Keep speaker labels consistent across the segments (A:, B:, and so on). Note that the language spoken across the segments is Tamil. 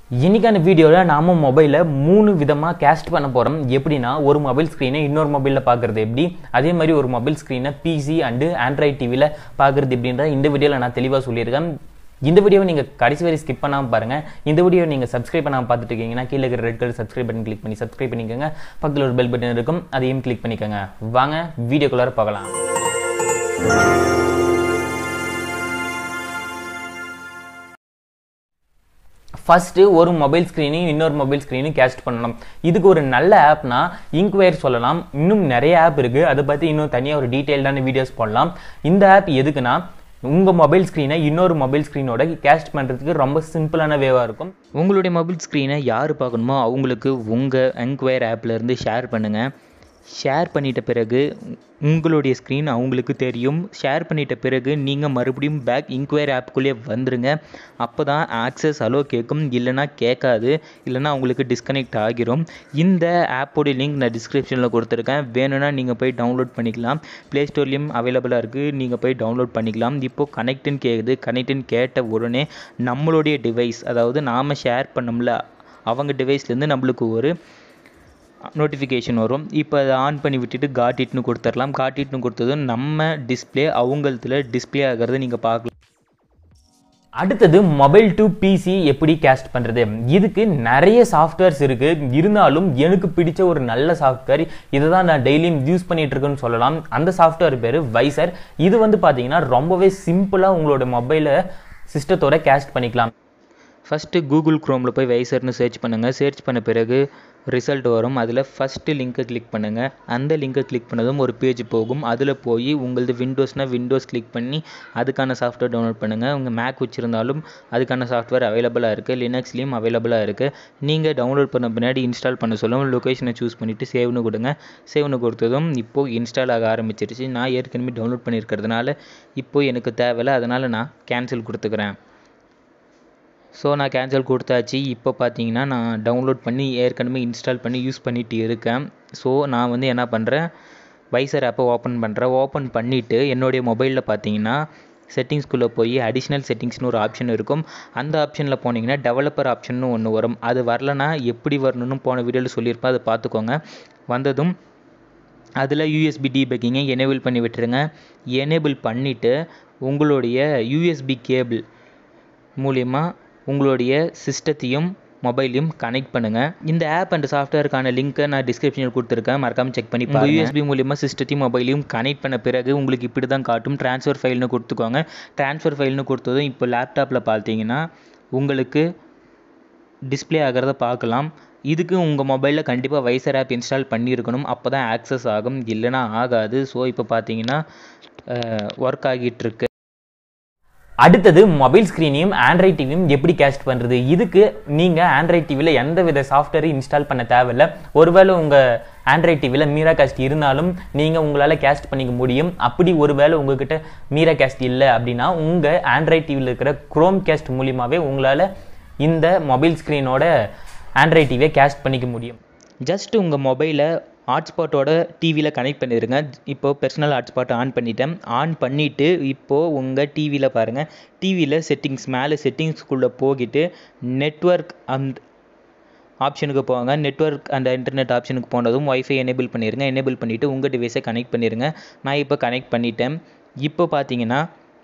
A: இன்னைக்கான வீடியோவில் நாம மொபைலில் மூணு விதமாக கேஸ்ட் பண்ண போகிறோம் எப்படின்னா ஒரு மொபைல் ஸ்க்ரீனை இன்னொரு மொபைலில் பார்க்குறது எப்படி அதே மாதிரி ஒரு மொபைல் ஸ்க்ரீனை பிசி அண்டு ஆண்ட்ராய்ட் டிவியில் பார்க்குறது எப்படின்ற இந்த வீடியோவில் நான் தெளிவாக சொல்லியிருக்கேன் இந்த வீடியோவை நீங்கள் கடைசி வரை ஸ்கிப் பண்ணாமல் பாருங்கள் இந்த வீடியோ நீங்கள் சப்ஸ்கிரைப் பண்ணாமல் பார்த்துட்டு இருக்கீங்கன்னா கீழே இருக்கிற red colour subscribe button click பண்ணி சப்ஸ்கிரைப் பண்ணிக்கோங்க பக்கத்தில் ஒரு பெல் பட்டன் இருக்கும் அதையும் கிளிக் பண்ணிக்கோங்க வாங்க வீடியோக்குள்ளார பார்க்கலாம் ஃபஸ்ட்டு ஒரு மொபைல் ஸ்க்ரீனையும் இன்னொரு மொபைல் ஸ்க்ரீனையும் கேஸ்ட் பண்ணணும் இதுக்கு ஒரு நல்ல ஆப்னா இன்கொயர் சொல்லலாம் இன்னும் நிறைய ஆப் இருக்குது அதை பற்றி இன்னும் தனியாக ஒரு டீட்டெயில்டான வீடியோஸ் போடலாம் இந்த ஆப் எதுக்குன்னா உங்கள் மொபைல் ஸ்க்ரீனை இன்னொரு மொபைல் ஸ்க்ரீனோட கேஸ்ட் பண்ணுறதுக்கு ரொம்ப சிம்பிளான வேவாக இருக்கும்
B: உங்களுடைய மொபைல் ஸ்க்ரீனை யார் பார்க்கணுமோ அவங்களுக்கு உங்கள் என்கொயர் ஆப்லேருந்து ஷேர் பண்ணுங்கள் ஷேர் பண்ணிட்ட பிறகு உங்களுடைய ஸ்க்ரீன் அவங்களுக்கு தெரியும் ஷேர் பண்ணிட்ட பிறகு நீங்கள் மறுபடியும் பேக் இன்கொயர் ஆப்புக்குள்ளேயே வந்துருங்க அப்போ தான் ஆக்சஸ் அலோ கேட்கும் இல்லைனா கேட்காது இல்லைனா அவங்களுக்கு டிஸ்கனெக்ட் ஆகிரும் இந்த ஆப்போடைய லிங்க் நான் டிஸ்கிரிப்ஷனில் கொடுத்துருக்கேன் வேணும்னா நீங்கள் போய் டவுன்லோட் பண்ணிக்கலாம் ப்ளே ஸ்டோர்லேயும் அவைலபிளாக இருக்குது நீங்கள் போய் டவுன்லோட் பண்ணிக்கலாம் இப்போது கனெக்டுன்னு கேட்குது கனெக்டுன்னு கேட்ட உடனே நம்மளுடைய டிவைஸ் அதாவது நாம் ஷேர் பண்ணோம்ல அவங்க டிவைஸ்லேருந்து நம்மளுக்கு ஒரு நோட்டிஃபிகேஷன் வரும் இப்போ அதை ஆன் பண்ணி விட்டுட்டு காட்டிட்னு கொடுத்துடலாம் காட்டிட்னு கொடுத்ததும் நம்ம டிஸ்பிளே அவங்களத்துல டிஸ்பிளே ஆகிறத நீங்கள் பார்க்கலாம்
A: அடுத்தது மொபைல் டு பிசி எப்படி கேஸ்ட் பண்ணுறது இதுக்கு நிறைய சாஃப்ட்வேர்ஸ் இருக்குது இருந்தாலும் எனக்கு பிடிச்ச ஒரு நல்ல சாஃப்ட்வேர் இதை தான் நான் டெய்லியும் யூஸ் பண்ணிட்டு இருக்கேன்னு சொல்லலாம் அந்த சாஃப்ட்வேர் பேர் வைசர் இது வந்து பார்த்தீங்கன்னா ரொம்பவே சிம்பிளாக உங்களோட மொபைலை சிஸ்டத்தோட கேஸ்ட் பண்ணிக்கலாம்
B: ஃபஸ்ட்டு கூகுள் க்ரோமில் போய் வைசர்னு சர்ச் பண்ணுங்கள் சர்ச் பண்ண பிறகு ரிசல்ட் வரும் அதில் ஃபஸ்ட்டு லிங்க்கை கிளிக் பண்ணுங்கள் அந்த லிங்கை கிளிக் பண்ணதும் ஒரு பேஜ் போகும் அதில் போய் உங்களது விண்டோஸ்னால் விண்டோஸ் கிளிக் பண்ணி அதுக்கான சாஃப்ட்வேர் டவுன்லோட் பண்ணுங்கள் உங்கள் மேக் வச்சுருந்தாலும் அதுக்கான சாஃப்ட்வேர் அவைலபிளாக இருக்குது லினக்ஸ்லேயும் அவைலபிளாக இருக்குது நீங்கள் டவுன்லோட் பண்ண பின்னாடி இன்ஸ்டால் பண்ண சொல்லும் லொக்கேஷனை சூஸ் பண்ணிவிட்டு சேவ்னு கொடுங்க சேவ்னு கொடுத்ததும் இப்போது இன்ஸ்டால் ஆக ஆரம்பிச்சிருச்சு நான் ஏற்கனவே டவுன்லோட் பண்ணியிருக்கிறதுனால இப்போது எனக்கு தேவையில்லை அதனால் நான் கேன்சல் கொடுத்துக்கிறேன் ஸோ நான் கேன்சல் கொடுத்தாச்சு இப்போ பார்த்தீங்கன்னா நான் டவுன்லோட் பண்ணி ஏற்கனவே இன்ஸ்டால் பண்ணி யூஸ் பண்ணிட்டு இருக்கேன் ஸோ நான் வந்து என்ன பண்ணுறேன் வைசர் ஆப்பை ஓப்பன் பண்ணுறேன் ஓப்பன் பண்ணிவிட்டு என்னுடைய மொபைலில் பார்த்தீங்கன்னா செட்டிங்ஸ்குள்ளே போய் அடிஷ்னல் செட்டிங்ஸ்னு ஒரு ஆப்ஷன் இருக்கும் அந்த ஆப்ஷனில் போனீங்கன்னா டெவலப்பர் ஆப்ஷன்னு ஒன்று வரும் அது வரலனா எப்படி வரணும்னு போன வீடியோவில் சொல்லியிருப்பேன் அதை பார்த்துக்கோங்க வந்ததும் அதில் யூஎஸ்பி டீபேக்கிங்கை எனேபிள் பண்ணி விட்டுருங்க எனேபிள் பண்ணிவிட்டு உங்களுடைய யூஎஸ்பி கேபிள் மூலிமா உங்களுடைய சிஸ்டத்தையும் மொபைலையும் கனெக்ட் பண்ணுங்கள் இந்த ஆப் அண்ட் சாஃப்ட்வேருக்கான லிங்க்கை நான் டிஸ்கிரிப்ஷனில் கொடுத்துருக்கேன் மறக்காமல் செக் பண்ணி பாருங்கள் யூஎஸ்பி மூலிமா சிஸ்டத்தையும் மொபைலையும் கனெக்ட் பண்ண பிறகு உங்களுக்கு இப்படி தான் காட்டும் ட்ரான்ஸ்ஃபர் ஃபைல்னு கொடுத்துக்கோங்க ட்ரான்ஸ்ஃபர் ஃபைல்னு கொடுத்ததும் இப்போ லேப்டாப்பில் பார்த்தீங்கன்னா உங்களுக்கு டிஸ்பிளே ஆகிறத பார்க்கலாம் இதுக்கு உங்கள் மொபைலில் கண்டிப்பாக வைசர் ஆப் இன்ஸ்டால் பண்ணியிருக்கணும் அப்போ தான் ஆக்சஸ் ஆகும் இல்லைனா ஆகாது ஸோ இப்போ பார்த்தீங்கன்னா ஒர்க் ஆகிட்டு இருக்கு
A: அடுத்தது மொபைல் ஸ்க்ரீனையும் ஆண்ட்ராய்ட் டிவியும் எப்படி கேஸ்ட் பண்ணுறது இதுக்கு நீங்கள் ஆண்ட்ராய்ட் டிவியில் எந்த வித சாஃப்ட்வேரும் இன்ஸ்டால் பண்ண தேவையில்ல ஒருவேளை உங்கள் ஆண்ட்ராய்ட் டிவியில் மீரா கேஸ்ட் இருந்தாலும் நீங்கள் உங்களால் கேஸ்ட் பண்ணிக்க முடியும் அப்படி ஒருவேளை உங்ககிட்ட மீரா கேஸ்ட் இல்லை அப்படின்னா உங்கள் ஆண்ட்ராய்ட் டிவியில் இருக்கிற குரோம் கேஸ்ட் மூலியமாகவே உங்களால் இந்த மொபைல் ஸ்க்ரீனோட ஆண்ட்ராய்ட் டிவியை கேஸ்ட் பண்ணிக்க முடியும்
B: ஜஸ்ட் உங்கள் மொபைலை ஹாட்ஸ்பாட்டோட டிவியில் கனெக்ட் பண்ணிடுங்க இப்போது பர்சனல் ஹாட்ஸ்பாட் ஆன் பண்ணிட்டேன் ஆன் பண்ணிவிட்டு இப்போது உங்கள் டிவியில் பாருங்கள் டிவியில் செட்டிங்ஸ் மேலே செட்டிங்ஸ்குள்ளே போகிட்டு நெட்ஒர்க் அந்த ஆப்ஷனுக்கு போங்க நெட்ஒர்க் அந்த இன்டர்நெட் ஆப்ஷனுக்கு போனதும் ஒய்ஃபை எனேபிள் பண்ணிடுங்க எனேபிள் பண்ணிவிட்டு உங்கள் டிவைஸை கனெக்ட் பண்ணிடுங்க நான் இப்போ கனெக்ட் பண்ணிட்டேன் இப்போ பார்த்தீங்கன்னா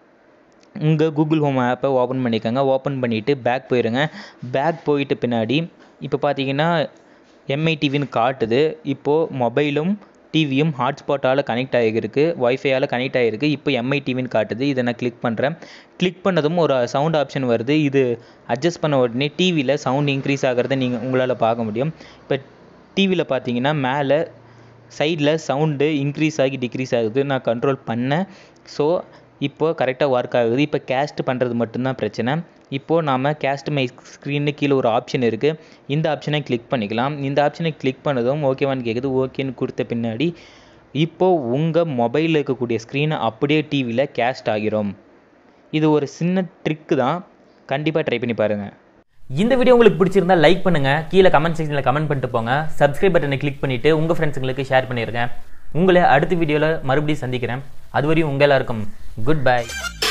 B: உங்கள் கூகுள் ஹோம் ஆப்பை ஓப்பன் பண்ணிக்கோங்க ஓப்பன் பண்ணிவிட்டு பேக் போயிடுங்க பேக் போயிட்டு பின்னாடி இப்போ பார்த்தீங்கன்னா எம்ஐ டிவின்னு காட்டுது இப்போது மொபைலும் டிவியும் ஹாட்ஸ்பாட்டால் கனெக்ட் ஆகிருக்கு ஒய்ஃபையால் கனெக்ட் ஆகிருக்கு இப்போ எம்ஐ டிவின்னு காட்டுது இதை நான் கிளிக் பண்ணுறேன் கிளிக் பண்ணதும் ஒரு சவுண்ட் ஆப்ஷன் வருது இது அட்ஜஸ்ட் பண்ண உடனே டிவியில் சவுண்ட் இன்க்ரீஸ் ஆகிறத நீங்கள் உங்களால் பார்க்க முடியும் இப்போ டிவியில் பார்த்தீங்கன்னா மேலே சைடில் சவுண்டு இன்க்ரீஸ் ஆகி டிக்ரீஸ் ஆகுது நான் கண்ட்ரோல் பண்ணேன் ஸோ இப்போது கரெக்டாக ஒர்க் ஆகுது இப்போ கேஸ்ட் பண்ணுறது மட்டும்தான் பிரச்சனை இப்போது நாம் கேஸ்ட் மை ஸ்க்ரீனு கீழே ஒரு ஆப்ஷன் இருக்குது இந்த ஆப்ஷனை கிளிக் பண்ணிக்கலாம் இந்த ஆப்ஷனை கிளிக் பண்ணதும் ஓகேவான்னு கேட்குது ஓகேன்னு கொடுத்த பின்னாடி இப்போது உங்கள் மொபைலில் இருக்கக்கூடிய ஸ்க்ரீனை அப்படியே டிவியில் கேஸ்ட் ஆகிரும் இது ஒரு சின்ன ட்ரிக்கு தான் கண்டிப்பாக ட்ரை பண்ணி பாருங்கள்
A: இந்த வீடியோ உங்களுக்கு பிடிச்சிருந்தா லைக் பண்ணுங்க கீழே கமெண்ட் செக்ஷனில் கமெண்ட் பண்ணிட்டு போங்க சப்ஸ்கிரைப் பட்டனை கிளிக் பண்ணிட்டு உங்க ஃப்ரெண்ட்ஸுங்களுக்கு ஷேர் பண்ணிருங்க உங்களை அடுத்த வீடியோவில் மறுபடியும் சந்திக்கிறேன் அதுவரையும் உங்க எல்லாருக்கும் குட் பை